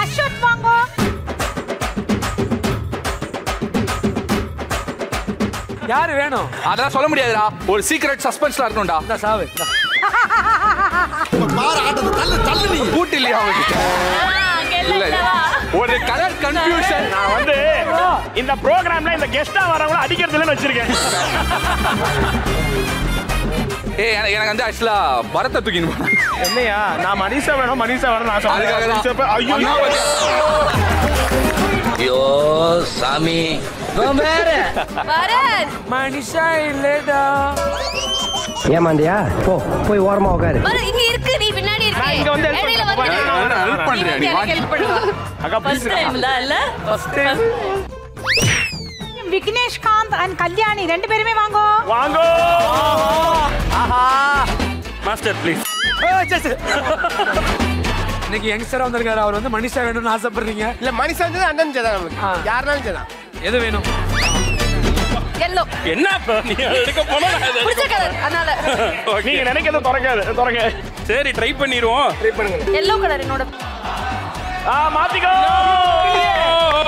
அஸ்வத் வாங்கோ யாரு வேணும் அதெல்லாம் சொல்ல முடியாதுடா ஒரு சீக்ரெட் சஸ்பென்ஸ்ல இருக்கணும்டா இந்த சாவு இந்தா. பாரு ஆட்டத்தை தள்ளு தள்ளு நீ கூட்டு இல்லையா அவங்ககிட்ட இல்ல ஒரு கலர் கன்ஃபியூஷன் நான் வந்து இந்த ப்ரோக்ராம்ல இந்த கெஸ்டா வரவங்கள அடிக்கிறதுல வச்சிருக்கேன் ஏய் எனக்கு எனக்கு வந்து ஆக்சுவலா பரத்தை தூக்கின்னு போனாங்க. என்னையா நான் மனிஷா வேணும் மனிஷா வேணும் நான் அதுக்காக தான். சொன்னேன் ஐயோ அதான் பாத்தியா? ஐயோ சாமி வரன் மனுஷா இல்லடா ஏமாந்தியா போ போய் ஓரமா உட்காரு வரன் இங்க இருக்கு நீ பின்னாடி இருக்கு நான் இங்க வந்து help இடையில பண்ண வந்து போறேன். நான் help பண்றியா நீ? எனக்கு help பண்ணுவா அக்கா ஃபர்ஸ்ட் டைம் தான் இல்ல விக்னேஷ் காந்த் அண்ட் கல்யாணி ரெண்டு பேருமே வாங்கோ வாங்கோ மாஸ்டர் ப்ளீஸ் இன்னைக்கு யங்ஸ்டரா வந்திருக்காரு அவர் வந்து மனுஷா வேணும்னு ஆசைப்படுறீங்க இல்ல மனுஷன் வந்து அண்ணன் சேதான் நம்மளுக்கு ஆ. யாருனாலும் சேதான் எது வேணும் எல்லோ என்ன இப்ப நீ எடுக்க போனா நான் இதை பிடிச்ச எடுக்க கலர் அதனால போறேன். நீங்க நினைக்கிறது திறக்காது திறங்க சரி ட்ரை பண்ணிடுவோம் ட்ரை பண்ணுங்க எல்லோ கலர் என்னோட ஆ மாத்திக்கோ